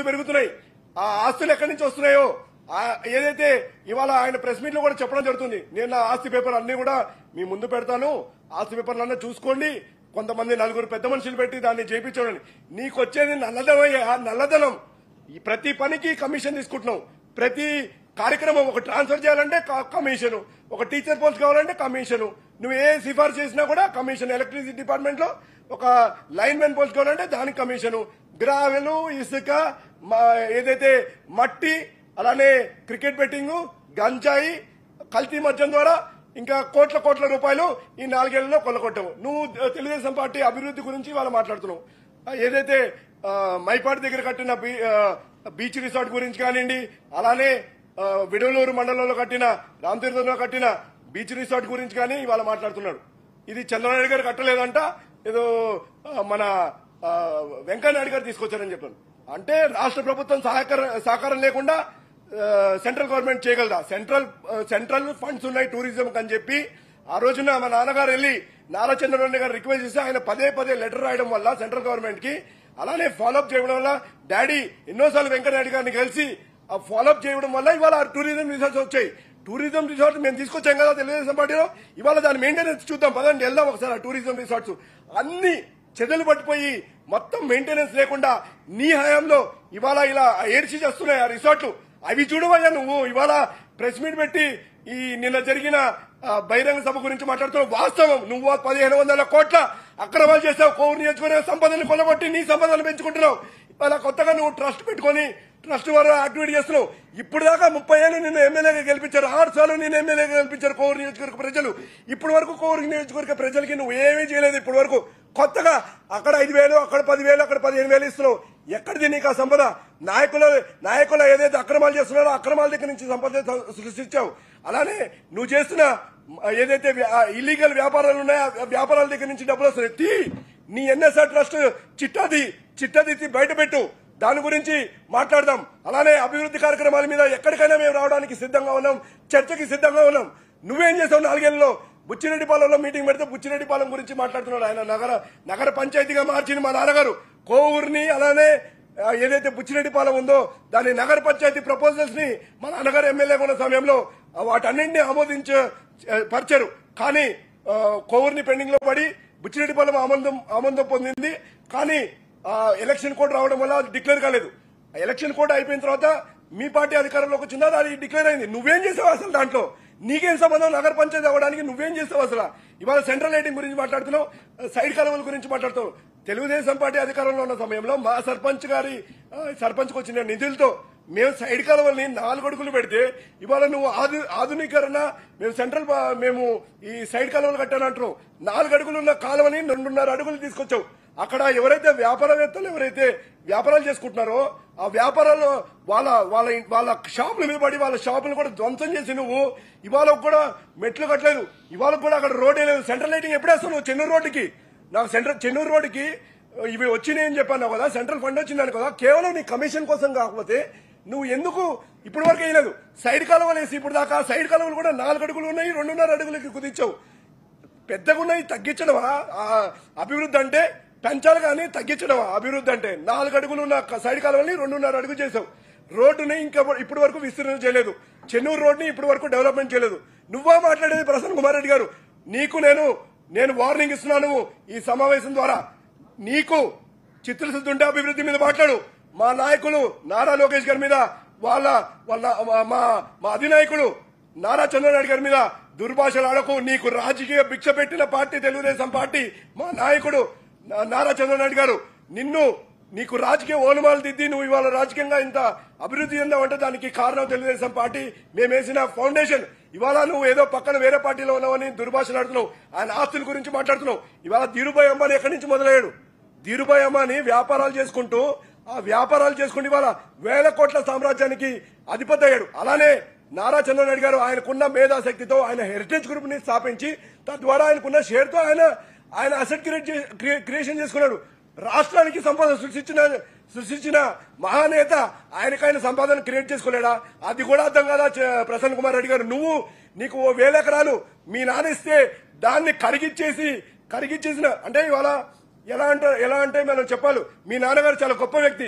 ఆస్తులు పెరుగుతున్నాయి ఆ ఆస్తులు ఎక్కడి నుంచి వస్తున్నాయో ఆ ఏదైతే ఇవాళ ఆయన ప్రెస్ మీట్ లో కూడా చెప్పడం జరుగుతుంది నేను నా ఆస్తి పేపర్ అన్ని కూడా మీ ముందు పెడతాను ఆస్తి పేపర్లు అన్నీ చూసుకోండి కొంతమంది నలుగురు పెద్ద మనుషులు పెట్టి దాన్ని చేయించండి నీకు వచ్చేది నల్లధనం అయ్యా, నల్లధనం ఈ ప్రతి పనికి కమిషన్ తీసుకుంటున్నావు ప్రతి కార్యక్రమం ఒక ట్రాన్స్ఫర్ చేయాలంటే క- కమిషన్ ఒక టీచర్ పోస్ట్ కావాలంటే కమిషన్ నువ్వు ఏ సిఫార్సు చేసినా కూడా కమిషన్ ఎలక్ట్రిసిటీ డిపార్ట్మెంట్ లో ఒక లైన్ మెన్ పోస్ట్ కావాలంటే దానికి కమిషను గ్రావెలు ఇసుక మ- ఏదైతే మట్టి అలానే క్రికెట్ బెట్టింగ్ గంజాయి కల్తీ మద్యం ద్వారా ఇంకా కోట్ల కోట్ల రూపాయలు ఈ నాలుగేళ్లలో కొల్లగొట్టావు నువ్వు తెలుగుదేశం పార్టీ అభివృద్ధి గురించి వాళ్ళు మాట్లాడుతున్నావు ఆ, ఏదైతే ఆ, మైపాటి దగ్గర కట్టిన బీ- ఆ, బీచ్ రిసార్ట్ గురించి కానివ్వండి అలానే ఆ, విడవలూరు మండలంలో కట్టిన రామతీర్థంలో కట్టిన బీచ్ రిసార్ట్ గురించి కానీ ఇవాళ మాట్లాడుతున్నాడు ఇది చంద్రబాబు గారు కట్టలేదంట ఏదో ఆ, మన ఆ, వెంకయ్యనాయుడు గారు తీసుకొచ్చారని చెప్పాను అంటే రాష్ట్ర ప్రభుత్వం సహకారం సహకారం లేకుండా ఆ, సెంట్రల్ గవర్నమెంట్ చేయగలదా సెంట్రల్ ఆ, సెంట్రల్ ఫండ్స్ ఉన్నాయి టూరిజం అని చెప్పి ఆ రోజున మా నాన్నగారు వెళ్ళి నారా చంద్రబాబు గారు రిక్వెస్ట్ చేస్తే ఆయన పదే పదే లెటర్ రాయడం వల్ల సెంట్రల్ గవర్నమెంట్ కి అలానే ఫాలోఅప్ చేయడం వల్ల డాడీ ఎన్నోసార్లు వెంకయ్యనాయుడు గారిని కలిసి ఆ ఫాలోఅప్ చేయడం వల్ల ఇవాళ ఆ టూరిజం రిసార్ట్స్ వచ్చాయి టూరిజం రిసార్ట్ మేము తీసుకొచ్చాం కదా తెలుగుదేశం పార్టీలో ఇవాళ దాని మెయింటెనెన్స్ చూద్దాం పదండి వెళ్దాం ఒకసారి ఆ టూరిజం రిసార్ట్స్ అన్ని చెదలు పట్టిపోయి మొత్తం మెయింటెనెన్స్ లేకుండా నీ హయాంలో ఇవాళ ఇలా ఏడ్చి చేస్తున్నాయి ఆ రిసార్ట్లు అవి చూడవయ్యా నువ్వు ఇవాళ ప్రెస్ మీట్ పెట్టి ఈ నిన్న జరిగిన ఆ, బహిరంగ సభ గురించి మాట్లాడుతున్నావు వాస్తవం నువ్వు పదిహేను వందల కోట్ల అక్రమాలు చేసావు కోవిడ్ నియోజకవర్గ సంపదను కొలగొట్టి నీ సంపదను పెంచుకుంటున్నావు ఇవాళ కొత్తగా నువ్వు ట్రస్ట్ పెట్టుకొని ట్రస్ట్ వారు యాక్టివిటీ చేస్తున్నావు ఇప్పుడు దాకా ముప్పై ఏళ్ళు నిన్ను ఎమ్మెల్యేగా గెలిపించారు ఆరు సార్లు నేను ఎమ్మెల్యేగా గెలిపించారు కోవూరు నియోజకవర్గ ప్రజలు ఇప్పటి వరకు కోవూరు నియోజకవర్గ ప్రజలకి నువ్వు ఏమీ చేయలేదు ఇప్పటి వరకు కొత్తగా అక్కడ ఐదు వేలు అక్కడ పదివేలు అక్కడ పదిహేను వేలు ఇస్తున్నావు ఎక్కడిది నీకు ఆ సంపద నాయకుల నాయకుల ఏదైతే అక్రమాలు చేస్తున్నారో ఆ అక్రమాల దగ్గర నుంచి సంపద సృష్టించావు అలానే నువ్వు చేస్తున్న ఆ, ఏదైతే ఇల్లీగల్ వ్యాపారాలు ఉన్నాయో ఆ వ్యాపారాల దగ్గర నుంచి డబ్బులు వస్తున్నాయి తీ నీ ఎన్ఎస్ఆర్ ట్రస్ట్ చిట్టాది చిట్టది తీ బయట పెట్టు దాని గురించి మాట్లాడదాం అలానే అభివృద్ధి కార్యక్రమాల మీద ఎక్కడికైనా మేము రావడానికి సిద్ధంగా ఉన్నాం చర్చకి సిద్ధంగా ఉన్నాం నువ్వేం చేసావు నాలుగేళ్లలో బుచ్చిరెడ్డిపాలెంలో మీటింగ్ పెడితే బుచ్చిరెడ్డిపాలెం గురించి మాట్లాడుతున్నాడు ఆయన నగర నగర పంచాయతీగా మార్చింది మా నాన్నగారు కోవూరుని అలానే ఆ, ఏదైతే బుచ్చిరెడ్డిపాలెం ఉందో దాని నగర పంచాయతీ ప్రపోజల్స్ ని మా నాన్నగారు ఎమ్మెల్యేగా ఉన్న సమయంలో ఆ, వాటన్నింటినీ ఆమోదించ ఆ, పరిచారు కానీ ఆ, కోవూరుని పెండింగ్ లో పడి బుచ్చిరెడ్డిపాలెం ఆమోదం ఆమోదం పొందింది కానీ ఆ, ఎలక్షన్ కోడ్ రావడం వల్ల అది డిక్లేర్ కాలేదు ఆ ఎలక్షన్ కోడ్ అయిపోయిన తర్వాత మీ పార్టీ అధికారంలోకి వచ్చిందా అది డిక్లేర్ అయింది నువ్వేం చేసావు అసలు దాంట్లో నీకేం సంబంధం నగర పంచాయతీ అవ్వడానికి నువ్వేం చేసావు అసలు ఇవాళ సెంట్రల్ లైటింగ్ గురించి మాట్లాడుతున్నావు సైడ్ కాలువల గురించి మాట్లాడుతున్నావు తెలుగుదేశం పార్టీ అధికారంలో ఉన్న సమయంలో మా సర్పంచ్ గారి ఆ, సర్పంచ్కి వచ్చిన నిధులతో మేము సైడ్ కాలువల్ని నాలుగు అడుగులు పెడితే ఇవాళ నువ్వు ఆధు ఆధునీకరణ మేము సెంట్రల్ బా- మేము ఈ సైడ్ కాలువలు కట్టానంటున్నావు నాలుగు అడుగులు ఉన్న కాలువని రెండున్నర అడుగులు తీసుకొచ్చావు అక్కడ ఎవరైతే వ్యాపారవేత్తలు ఎవరైతే వ్యాపారాలు చేసుకుంటున్నారో ఆ వ్యాపారాలు వాళ్ళ వాళ్ళ ఇన్- వాళ్ళ షాపుల మీద పడి వాళ్ళ షాపులు కూడా ధ్వంసం చేసి నువ్వు ఇవాళ కూడా మెట్లు కట్టలేదు ఇవాళ కూడా అక్కడ రోడ్ లేదు సెంట్రల్ లైటింగ్ ఎప్పుడేస్తావు నువ్వు చెన్నూరు రోడ్డుకి నాకు సెంట్రల్ చెన్నూరు రోడ్డుకి ఇవి వచ్చినాయని చెప్పాను కదా సెంట్రల్ ఫండ్ వచ్చిందని కదా కేవలం నీ కమిషన్ కోసం కాకపోతే నువ్వు ఎందుకు ఇప్పటి వరకు వేయలేదు సైడ్ కాలువలు వేసి ఇప్పుడు దాకా సైడ్ కాలువలు కూడా నాలుగు అడుగులు ఉన్నాయి రెండున్నర అడుగులకి కుదించావు పెద్దగా ఉన్నాయి తగ్గించడమా ఆ అభివృద్ధి అంటే పెంచాలి కానీ తగ్గించడమా అభివృద్ధి అంటే నాలుగు అడుగులు ఉన్న క- సైడ్ కాలువని రెండున్నర అడుగు చేసావు రోడ్డుని ఇంకా ఇప్పటి వరకు విస్తరణ చేయలేదు చెన్నూరు రోడ్ని ఇప్పటి వరకు డెవలప్మెంట్ చేయలేదు నువ్వా మాట్లాడేది ప్రసన్న కుమార్ రెడ్డి గారు నీకు నేను నేను వార్నింగ్ ఇస్తున్నాను ఈ సమావేశం ద్వారా నీకు చిత్రశుద్ధి ఉంటే అభివృద్ధి మీద మాట్లాడు మా నాయకులు నారా లోకేష్ గారి మీద వాళ్ళ వాళ్ళ మా- మా మా అధినాయకుడు నారా చంద్రబాబు గారి మీద దుర్భాషలు ఆడకు నీకు రాజకీయ భిక్ష పెట్టిన పార్టీ తెలుగుదేశం పార్టీ మా నాయకుడు నా- నారా చంద్రబాబు గారు నిన్ను నీకు రాజకీయ ఓనమాలు దిద్ది నువ్వు ఇవాళ రాజకీయంగా ఇంత అభివృద్ధి చెందావంటే దానికి కారణం తెలుగుదేశం పార్టీ మేము వేసిన ఫౌండేషన్ ఇవాళ నువ్వు ఏదో పక్కన వేరే పార్టీలో ఉన్నావని దుర్భాషలు ఆడుతున్నావు ఆయన ఆస్తుల గురించి మాట్లాడుతున్నావు ఇవాళ ధీరుభాయ్ అంబానీ ఎక్కడి నుంచి మొదలయ్యాడు ధీరుభాయ్ అంబానీ వ్యాపారాలు చేసుకుంటూ ఆ వ్యాపారాలు చేసుకుంటూ ఇవాళ వేల కోట్ల సామ్రాజ్యానికి అధిపతి అయ్యాడు అలానే నారా చంద్రబాబు గారు ఆయనకున్న మేధాశక్తితో ఆయన హెరిటేజ్ గ్రూప్ ని స్థాపించి తద్వారా ఆయనకున్న షేర్ తో ఆయన ఆయన అసెట్ క్రియేట్ చే- క్రియ- క్రియేషన్ చేసుకున్నాడు రాష్ట్రానికి సంపద సృష్టించిన సృష్టించిన మహానేత ఆయనకైన సంపాదన క్రియేట్ చేసుకోలేడా అది కూడా అర్థం కదా చ- ప్రసన్న కుమార్ రెడ్డి గారు నువ్వు నీకు ఓ వేల ఎకరాలు మీ నాన్న ఇస్తే దాన్ని కరిగిచ్చేసి కరిగిచ్చేసిన అంటే ఇవాళ ఎలా అంటే ఎలా అంటే మనం చెప్పాలి మీ నాన్నగారు చాలా గొప్ప వ్యక్తి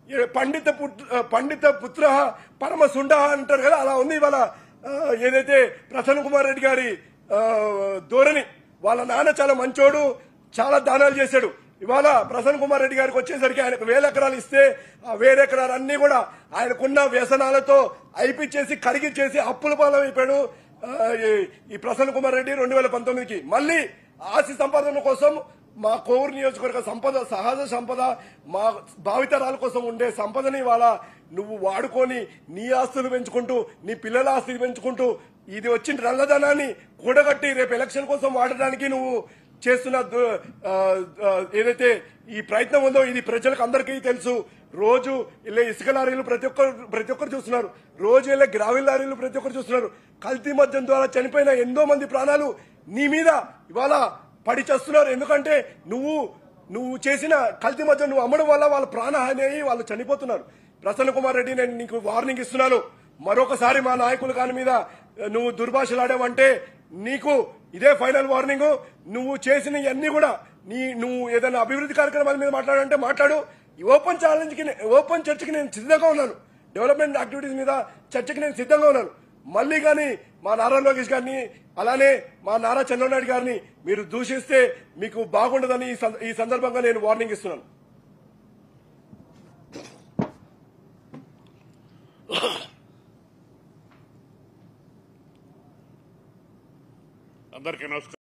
ఏ పండిత పుత్ర పండిత పుత్ర పరమ సుండ అంటారు కదా అలా ఉంది ఇవాళ ఆ, ఏదైతే ప్రసన్న కుమార్ రెడ్డి గారి ఆ, ధోరణి వాళ్ళ నాన్న చాలా మంచోడు చాలా దానాలు చేశాడు ఇవాళ ప్రసన్న కుమార్ రెడ్డి గారికి వచ్చేసరికి ఆయనకు వేల ఎకరాలు ఇస్తే ఆ వేల ఎకరాలు అన్ని కూడా ఆయనకున్న వ్యసనాలతో అయిపిచ్చేసి కరిగిచ్చేసి అప్పుల పాలం అయిపోయాడు ఆ, ఈ- ఈ ప్రసన్న కుమార్ రెడ్డి రెండు వేల పంతొమ్మిదికి మళ్ళీ ఆస్తి సంపాదన కోసం మా కోవూరు నియోజకవర్గ సంపద సహజ సంపద మా భావితరాల కోసం ఉండే సంపదని ఇవాళ నువ్వు వాడుకొని నీ ఆస్తులు పెంచుకుంటూ నీ పిల్లల ఆస్తులు పెంచుకుంటూ ఇది వచ్చిన నల్లధనాన్ని కూడగట్టి రేపు ఎలక్షన్ కోసం వాడడానికి నువ్వు చేస్తున్న దు- ఆ, ఆ, ఏదైతే ఈ ప్రయత్నం ఉందో ఇది ప్రజలకు అందరికీ తెలుసు రోజు ఇలా ఇసుక లారీలు ప్రతి ఒక్కరు ప్రతి ఒక్కరు చూస్తున్నారు రోజు ఇలా గ్రావిల్ లారీలు ప్రతి ఒక్కరు చూస్తున్నారు కల్తీ మద్యం ద్వారా చనిపోయిన ఎంతో మంది ప్రాణాలు నీ మీద ఇవాళ పడి చేస్తున్నారు ఎందుకంటే నువ్వు నువ్వు చేసిన కల్తీ మద్యం నువ్వు అమ్మడం వల్ల వాళ్ళ ప్రాణహాని అయ్యి వాళ్ళు చనిపోతున్నారు ప్రసన్న కుమార్ రెడ్డి నేను నీకు వార్నింగ్ ఇస్తున్నాను మరొకసారి మా నాయకుల కాని మీద నువ్వు దుర్భాషలాడావంటే నీకు ఇదే ఫైనల్ వార్నింగ్ నువ్వు చేసిన ఇవన్నీ కూడా నీ నువ్వు ఏదైనా అభివృద్ధి కార్యక్రమాల మీద మాట్లాడంటే మాట్లాడు ఈ ఓపెన్ ఛాలెంజ్ కి ఓపెన్ చర్చకి నేను సిద్ధంగా ఉన్నాను డెవలప్మెంట్ యాక్టివిటీస్ మీద చర్చకి నేను సిద్ధంగా ఉన్నాను మళ్ళీ కానీ మా నారా లోకేష్ గారిని అలానే మా నారా చంద్రబాబు నాయుడు గారిని మీరు దూషిస్తే మీకు బాగుండదని ఈ సంద- ఈ సందర్భంగా నేను వార్నింగ్ ఇస్తున్నాను అందరికీ నమస్కారం